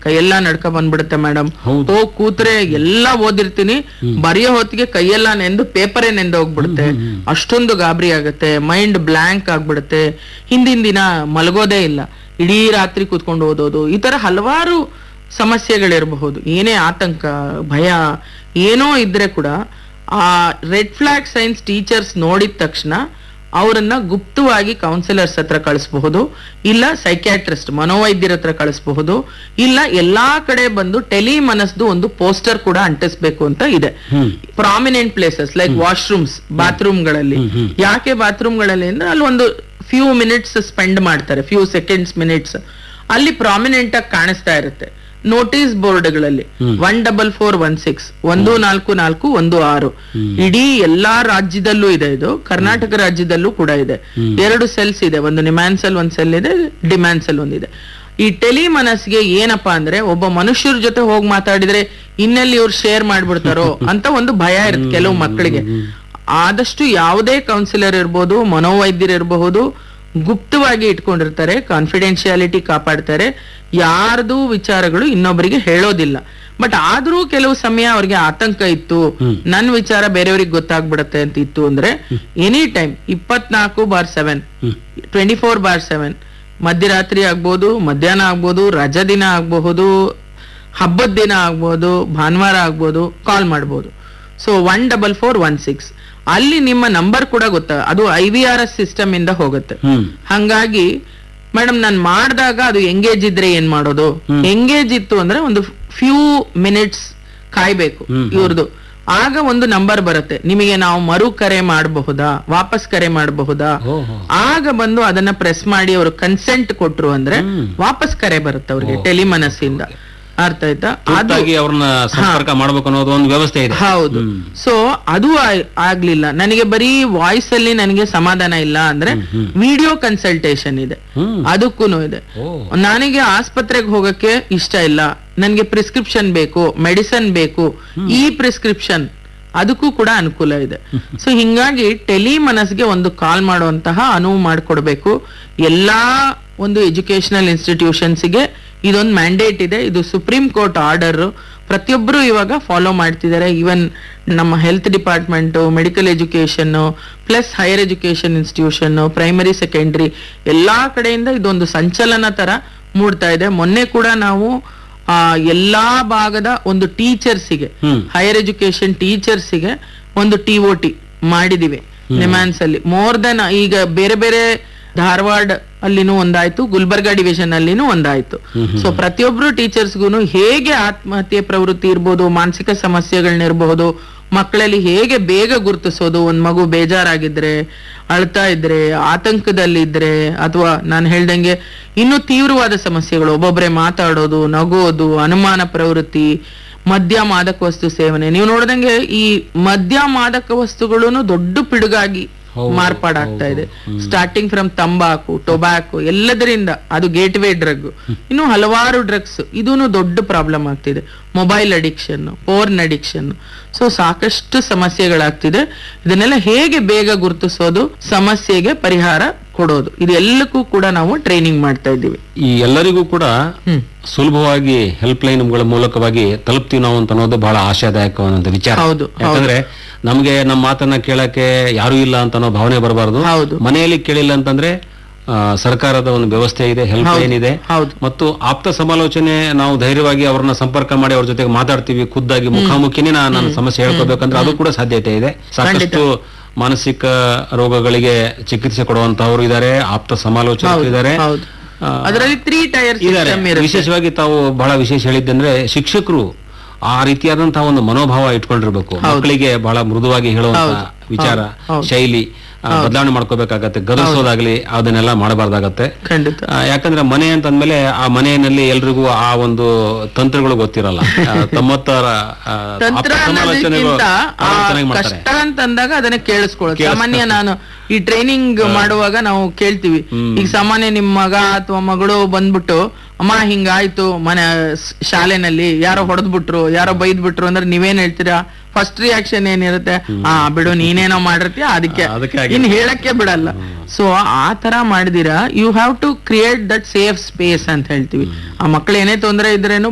ಕೈಯೆಲ್ಲ ನಡ್ಕ ಬಂದ್ಬಿಡುತ್ತೆ ಮೇಡಮ್ ಹೌದು. ಹೋಗ್ ಕೂತ್ರೆ ಎಲ್ಲಾ ಓದಿರ್ತೀನಿ ಬರೆಯೋ ಹೊತ್ತಿಗೆ ಕೈಯೆಲ್ಲ ನೆಂದು ಪೇಪರೇ ನೆಂದು ಹೋಗ್ಬಿಡುತ್ತೆ ಅಷ್ಟೊಂದು ಗಾಬರಿ ಆಗುತ್ತೆ ಮೈಂಡ್ ಬ್ಲಾಂಕ್ ಆಗ್ಬಿಡುತ್ತೆ ಹಿಂದಿನ ದಿನ ಮಲಗೋದೇ ಇಲ್ಲ ಇಡೀ ರಾತ್ರಿ ಕೂತ್ಕೊಂಡು ಓದೋದು ಈ ತರ ಹಲವಾರು ಸಮಸ್ಯೆಗಳಿರಬಹುದು ಏನೇ ಆತಂಕ ಭಯ ಏನೋ ಇದ್ರೆ ಕೂಡ ಆ ರೆಡ್ ಫ್ಲಾಗ್ ಸೈನ್ಸ್ ಟೀಚರ್ಸ್ ನೋಡಿದ ತಕ್ಷಣ ಅವರನ್ನ ಗುಪ್ತವಾಗಿ ಕೌನ್ಸಿಲರ್ಸ್ ಹತ್ರ ಕಳಿಸಬಹುದು ಇಲ್ಲ ಸೈಕ್ಯಾಟ್ರಿಸ್ಟ್ ಮನೋವೈದ್ಯರ ಹತ್ರ ಕಳಿಸಬಹುದು ಇಲ್ಲ ಎಲ್ಲಾ ಕಡೆ ಬಂದು ಟೆಲಿ ಮನಸ್ದು ಒಂದು ಪೋಸ್ಟರ್ ಕೂಡ ಅಂಟಿಸ್ಬೇಕು ಅಂತ ಇದೆ ಪ್ರಾಮಿನೆಂಟ್ ಪ್ಲೇಸಸ್ ಲೈಕ್ ವಾಶ್ರೂಮ್ಸ್ ಬಾತ್ರೂಮ್ಗಳಲ್ಲಿ ಯಾಕೆ ಬಾತ್ರೂಮ್ಗಳಲ್ಲಿ ಅಂದ್ರೆ ಅಲ್ಲಿ ಒಂದು ಫ್ಯೂ ಮಿನಿಟ್ಸ್ ಸ್ಪೆಂಡ್ ಮಾಡ್ತಾರೆ ಫ್ಯೂ ಸೆಕೆಂಡ್ಸ್ ಮಿನಿಟ್ಸ್ ಅಲ್ಲಿ ಪ್ರಾಮಿನೆಂಟ್ ಆಗಿ ಕಾಣಿಸ್ತಾ ಇರುತ್ತೆ ನೋಟಿಸ್ ಬೋರ್ಡ್ಗಳಲ್ಲಿ one double four one six ಒಂದು ನಾಲ್ಕು ನಾಲ್ಕು ಒಂದು ಆರು ಇಡೀ ಎಲ್ಲಾ ರಾಜ್ಯದಲ್ಲೂ ಇದೆ ಇದು ಕರ್ನಾಟಕ ರಾಜ್ಯದಲ್ಲೂ ಕೂಡ ಇದೆ ಎರಡು ಸೆಲ್ಸ್ ಇದೆ ಒಂದು ನಿಮ್ಯಾನ್ಸೆಲ್ ಒಂದ್ ಸೆಲ್ ಇದೆ ಡಿಮ್ಯಾನ್ಸೆಲ್ ಒಂದಿದೆ ಈ ಟೆಲಿ ಮನಸ್ಸಿಗೆ ಏನಪ್ಪಾ ಅಂದ್ರೆ ಒಬ್ಬ ಮನುಷ್ಯರ ಜೊತೆ ಹೋಗಿ ಮಾತಾಡಿದ್ರೆ ಇನ್ನೆಲ್ಲಿ ಇವ್ರು ಶೇರ್ ಮಾಡ್ಬಿಡ್ತಾರೋ ಅಂತ ಒಂದು ಭಯ ಇರುತ್ತೆ ಕೆಲವು ಮಕ್ಕಳಿಗೆ ಆದಷ್ಟು ಯಾವುದೇ ಕೌನ್ಸಿಲರ್ ಇರ್ಬೋದು ಮನೋವೈದ್ಯರು ಇರಬಹುದು ಗುಪ್ತವಾಗಿ ಇಟ್ಕೊಂಡಿರ್ತಾರೆ ಕಾನ್ಫಿಡೆನ್ಶಿಯಾಲಿಟಿ ಕಾಪಾಡ್ತಾರೆ ಯಾರ್ದು ವಿಚಾರಗಳು ಇನ್ನೊಬ್ಬರಿಗೆ ಹೇಳೋದಿಲ್ಲ ಬಟ್ ಆದ್ರೂ ಕೆಲವು ಸಮಯ ಅವ್ರಿಗೆ ಆತಂಕ ಇತ್ತು ನನ್ ವಿಚಾರ ಬೇರೆಯವ್ರಿಗೆ ಗೊತ್ತಾಗ್ಬಿಡತ್ತೆ ಅಂತ ಇತ್ತು ಅಂದ್ರೆ ಎನಿ ಟೈಮ್ ಇಪ್ಪತ್ನಾಲ್ಕು bar seven twenty four bar seven ಮಧ್ಯರಾತ್ರಿ ಆಗ್ಬೋದು ಮಧ್ಯಾಹ್ನ ಆಗ್ಬೋದು ರಜಾ ದಿನ ಆಗಬಹುದು ಹಬ್ಬದ ದಿನ ಆಗ್ಬೋದು ಭಾನುವಾರ ಆಗ್ಬೋದು ಕಾಲ್ ಮಾಡ್ಬೋದು so one double four one six ಅಲ್ಲಿ ನಿಮ್ಮ ನಂಬರ್ ಕೂಡ ಗೊತ್ತಾ ಅದು I V R S system ಇಂದ ಹೋಗುತ್ತೆ ಹ್ಮ್ ಹಂಗಾಗಿ ಮೇಡಮ್ ನಾನು ಮಾಡಿದಾಗ ಅದು ಎಂಗೇಜ್ ಇದ್ರೆ ಏನ್ ಮಾಡೋದು ಎಂಗೇಜ್ ಇತ್ತು ಅಂದ್ರೆ ಒಂದು ಫ್ಯೂ ಮಿನಿಟ್ಸ್ ಕಾಯ್ಬೇಕು ಇವ್ರದ್ದು ಆಗ ಒಂದು ನಂಬರ್ ಬರುತ್ತೆ ನಿಮಗೆ ನಾವು ಮರು ಕರೆ ಮಾಡಬಹುದಾ ವಾಪಸ್ ಕರೆ ಮಾಡಬಹುದಾ ಓಹೋ ಆಗ ಬಂದು ಅದನ್ನ ಪ್ರೆಸ್ ಮಾಡಿ ಅವರು ಕನ್ಸೆಂಟ್ ಕೊಟ್ರು ಅಂದ್ರೆ ವಾಪಸ್ ಕರೆ ಬರುತ್ತೆ ಅವ್ರಿಗೆ ಟೆಲಿಮನಸ್ಸಿಂದ ಅರ್ಥ ಆಯ್ತಾ ಅದು ತುರ್ತಾಗಿ ಅವ್ರನ್ನ ಸಂಪರ್ಕ ಮಾಡ್ಬೇಕು ಅನ್ನೋದು ಒಂದು ವ್ಯವಸ್ಥೆ ಇದೆ ಹೌದು ಸೊ ಅದು ಆ- ಆಗ್ಲಿಲ್ಲ ನನಗೆ ಬರೀ ವಾಯ್ಸ್ ಅಲ್ಲಿ ನನಗೆ ಸಮಾಧಾನ ಇಲ್ಲ ಅಂದ್ರೆ ವಿಡಿಯೋ ಕನ್ಸಲ್ಟೇಷನ್ ಇದೆ ಹ್ಮ್ ಅದಕ್ಕೂ ಇದೆ ಓ ನನಗೆ ಆಸ್ಪತ್ರೆಗೆ ಹೋಗಕ್ಕೆ ಇಷ್ಟ ಇಲ್ಲ ನನಗೆ ಪ್ರಿಸ್ಕ್ರಿಪ್ಷನ್ ಬೇಕು ಮೆಡಿಸನ್ ಬೇಕು ಈ ಪ್ರಿಸ್ಕ್ರಿಪ್ಷನ್ ಅದಕ್ಕೂ ಕೂಡ ಅನುಕೂಲ ಇದೆ ಸೊ ಹಿಂಗಾಗಿ ಟೆಲಿ ಮನಸ್ಗೆ ಒಂದು ಕಾಲ್ ಮಾಡುವಂತಹ ಅನುವು ಮಾಡಿಕೊಡ್ಬೇಕು ಎಲ್ಲಾ ಒಂದು ಎಜುಕೇಶನಲ್ ಇನ್ಸ್ಟಿಟ್ಯೂಷನ್ಸ್ಗೆ ಇದೊಂದು ಮ್ಯಾಂಡೇಟ್ ಇದೆ ಇದು ಸುಪ್ರೀಂ ಕೋರ್ಟ್ ಆರ್ಡರ್ ಪ್ರತಿಯೊಬ್ಬರು ಇವಾಗ ಫಾಲೋ ಮಾಡ್ತಿದ್ದಾರೆ ಈವನ್ ನಮ್ಮ health department medical education plus higher education institution primary secondary ಎಲ್ಲಾ ಕಡೆಯಿಂದ ಇದೊಂದು ಸಂಚಲನ ತರ ಮೂಡ್ತಾ ಇದೆ ಮೊನ್ನೆ ಕೂಡ ನಾವು ಆ ಎಲ್ಲಾ ಭಾಗದ ಒಂದು ಟೀಚರ್ಸಿಗೆ ಹ್ಮ್. ಹೈಯರ್ ಎಜುಕೇಶನ್ ಟೀಚರ್ಸಿಗೆ ಒಂದು ಟಿ ಒ ಟಿ ಮಾಡಿದಿವಿ ನಿಮ್ಯಾನ್ಸ್ ಅಲ್ಲಿ ಮೋರ್ ದೆನ್ ಈಗ ಬೇರೆ ಬೇರೆ ಧಾರವಾಡ ಅಲ್ಲಿನೂ ಒಂದಾಯ್ತು ಗುಲ್ಬರ್ಗಾ ಡಿವಿಷನ್ ಅಲ್ಲಿನೂ ಒಂದಾಯ್ತು ಸೊ ಪ್ರತಿಯೊಬ್ರು ಟೀಚರ್ಸ್ಗೂ ಹೇಗೆ ಆತ್ಮಹತ್ಯೆ ಪ್ರವೃತ್ತಿ ಇರ್ಬೋದು ಮಾನಸಿಕ ಸಮಸ್ಯೆಗಳನ್ನಿರಬಹುದು ಮಕ್ಕಳಲ್ಲಿ ಹೇಗೆ ಬೇಗ ಗುರುತಿಸೋದು ಒಂದ್ ಮಗು ಬೇಜಾರಾಗಿದ್ರೆ ಅಳ್ತಾ ಇದ್ರೆ ಆತಂಕದಲ್ಲಿದ್ರೆ ಅಥವಾ ನಾನು ಹೇಳ್ದಂಗೆ ಇನ್ನು ತೀವ್ರವಾದ ಸಮಸ್ಯೆಗಳು ಒಬ್ಬೊಬ್ರೆ ಮಾತಾಡೋದು ನಗೋದು ಅನುಮಾನ ಪ್ರವೃತ್ತಿ ಮದ್ಯ ಮಾದಕ ವಸ್ತು ಸೇವನೆ ನೀವು ನೋಡ್ದಂಗೆ ಈ ಮದ್ಯ ಮಾದಕ ವಸ್ತುಗಳು ದೊಡ್ಡ ಪಿಡುಗಾಗಿ ಮಾರ್ಪಾಡಾಗ್ತಾ ಇದೆ ಸ್ಟಾರ್ಟಿಂಗ್ ಫ್ರಮ್ ತಂಬಾಕು ಟೊಬ್ಯಾಕೊ ಎಲ್ಲದರಿಂದ ಅದು ಗೇಟ್ ವೇ ಡ್ರಗ್ ಇನ್ನು ಹಲವಾರು ಡ್ರಗ್ಸ್ ಇದೂನು ದೊಡ್ಡ ಪ್ರಾಬ್ಲಮ್ ಆಗ್ತಿದೆ mobile addiction porn addiction so ಸಾಕಷ್ಟು ಸಮಸ್ಯೆಗಳಾಗ್ತಿದೆ ಇದನ್ನೆಲ್ಲ ಹೇಗೆ ಬೇಗ ಗುರುತಿಸೋದು ಸಮಸ್ಯೆಗೆ ಪರಿಹಾರ ಕೊಡೋದು ಇದೆಲ್ಲಕ್ಕೂ ಕೂಡ ನಾವು ಟ್ರೈನಿಂಗ್ ಮಾಡ್ತಾ ಇದ್ದೀವಿ ಈ ಎಲ್ಲರಿಗೂ ಕೂಡ ಹ್ಮ್ ಸುಲಭವಾಗಿ ಹೆಲ್ಪ್ ಲೈನ್ಗಳ ಮೂಲಕವಾಗಿ ತಲುಪ್ತೀವಿ ನಾವು ಅಂತ ಅನ್ನೋದು ಬಹಳ ಆಶಾದಾಯಕವಾದಂತ ವಿಚಾರ ಹೌದು, ಯಾಕಂದ್ರೆ ನಮ್ಗೆ ನಮ್ಮ ಮಾತನ್ನ ಕೇಳಕ್ಕೆ ಯಾರು ಇಲ್ಲ ಅಂತ ಅನ್ನೋ ಭಾವನೆ ಬರಬಾರದು ಹೌದು ಮನೆಯಲ್ಲಿ ಕೇಳಿಲ್ಲ ಅಂತಂದ್ರೆ ಆ, ಸರ್ಕಾರದ ಒಂದು ವ್ಯವಸ್ಥೆ ಇದೆ ಹೆಲ್ಪ್ ಲೈನ್ ಇದೆ ಹೌದು ಮತ್ತು ಆಪ್ತ ಸಮಾಲೋಚನೆ ನಾವು ಧೈರ್ಯವಾಗಿ ಅವ್ರನ್ನ ಸಂಪರ್ಕ ಮಾಡಿ ಅವ್ರ ಜೊತೆಗೆ ಮಾತಾಡ್ತೀವಿ ಖುದ್ದಾಗಿ ಮುಖಾಮುಖಿನೇ ನಾ- ನನ್ನ ಸಮಸ್ಯೆ ಹೇಳ್ಕೋಬೇಕಂದ್ರೆ ಅದು ಕೂಡ ಸಾಧ್ಯತೆ ಇದೆ ಸಾಕಷ್ಟು ಮಾನಸಿಕ ರೋಗಗಳಿಗೆ ಚಿಕಿತ್ಸೆ ಕೊಡುವಂತಹವರು ಇದ್ದಾರೆ ಆಪ್ತ ಸಮಾಲೋಚಕರು ಇದ್ದಾರೆ ಹೌದು ಆ, ಅದರಲ್ಲಿ ತ್ರೀ ಟೈರ್ ಇದ್ದಾರೆ ಸಿಸ್ಟಮ್ ಇರುತ್ತೆ ವಿಶೇಷವಾಗಿ ತಾವು ಬಹಳ ವಿಶೇಷ ಹೇಳಿದ್ದಂದ್ರೆ ಶಿಕ್ಷಕರು ಆ ರೀತಿಯಾದಂತಹ ಒಂದು ಮನೋಭಾವ ಇಟ್ಕೊಂಡಿರ್ಬೇಕು ಮಕ್ಕಳಿಗೆ ಬಹಳ ಮೃದುವಾಗಿ ಹೇಳುವಂತ ವಿಚಾರ ಶೈಲಿ ಆ, ಬದಲಾವಣೆ ಮಾಡ್ಕೋಬೇಕಾಗತ್ತೆ ಗದರಿಸೋದಾಗ್ಲಿ ಅದನ್ನೆಲ್ಲ ಮಾಡಬಾರ್ದಾಗತ್ತೆ ಖಂಡಿತ ಆ, ಯಾಕಂದ್ರೆ ಮನೆ ಅಂತಂದ್ಮೇಲೆ ಆ ಮನೆಯಲ್ಲಿ ಎಲ್ರಿಗೂ ಆ ಒಂದು ತಂತ್ರಗಳು ಗೊತ್ತಿರಲ್ಲ ಆ, ತಮ್ಮತ್ತರ ಆ, ತಂತ್ರ ಆಪ್ತ ಸಮಾಲೋಚನೆಗಳು ಅನ್ನೋದಕ್ಕಿಂತ ಆ ಬಹಳ ಚೆನ್ನಾಗಿ ಮಾಡ್ತಾರೆ ಕಷ್ಟ ಅಂತಂದಾಗ ಅದನ್ನ ಕೇಳಿಸ್ಕೊಳ್ಳೋದು ಸಾಮಾನ್ಯ ನಾನು ಈ ಟ್ರೈನಿಂಗ್ ಮಾಡುವಾಗ ನಾವು ಕೇಳ್ತೀವಿ ಈಗ ಸಾಮಾನ್ಯ ನಿಮ್ ಮಗ ಅಥವಾ ಮಗಳು ಬಂದ್ಬಿಟ್ಟು ಅಮ್ಮ ಹಿಂಗಾಯ್ತು ಮನೆ ಸ್- ಶಾಲೆನಲ್ಲಿ ಯಾರೋ ಹೊಡೆದ್ಬಿಟ್ರು ಯಾರೋ ಬೈದ್ಬಿಟ್ರು ಅಂದ್ರೆ ನೀವೇನ್ ಹೇಳ್ತೀರಾ ಫಸ್ಟ್ ರಿಯಾಕ್ಷನ್ ಏನಿರುತ್ತೆ ಆ ಬಿಡು ನೀನೇನೋ ಮಾಡಿರ್ತೀಯ ಅದಕ್ಕೆ ಅದಕ್ಕೆ ಇನ್ ಹೇಳಕ್ಕೆ ಬಿಡಲ್ಲ ಸೊ ಆ ತರ ಮಾಡಿದಿರಾ you have to create that safe space ಅಂತ ಹೇಳ್ತೀವಿ ಆ ಮಕ್ಳು ಏನೇ ತೊಂದರೆ ಇದ್ರೇನು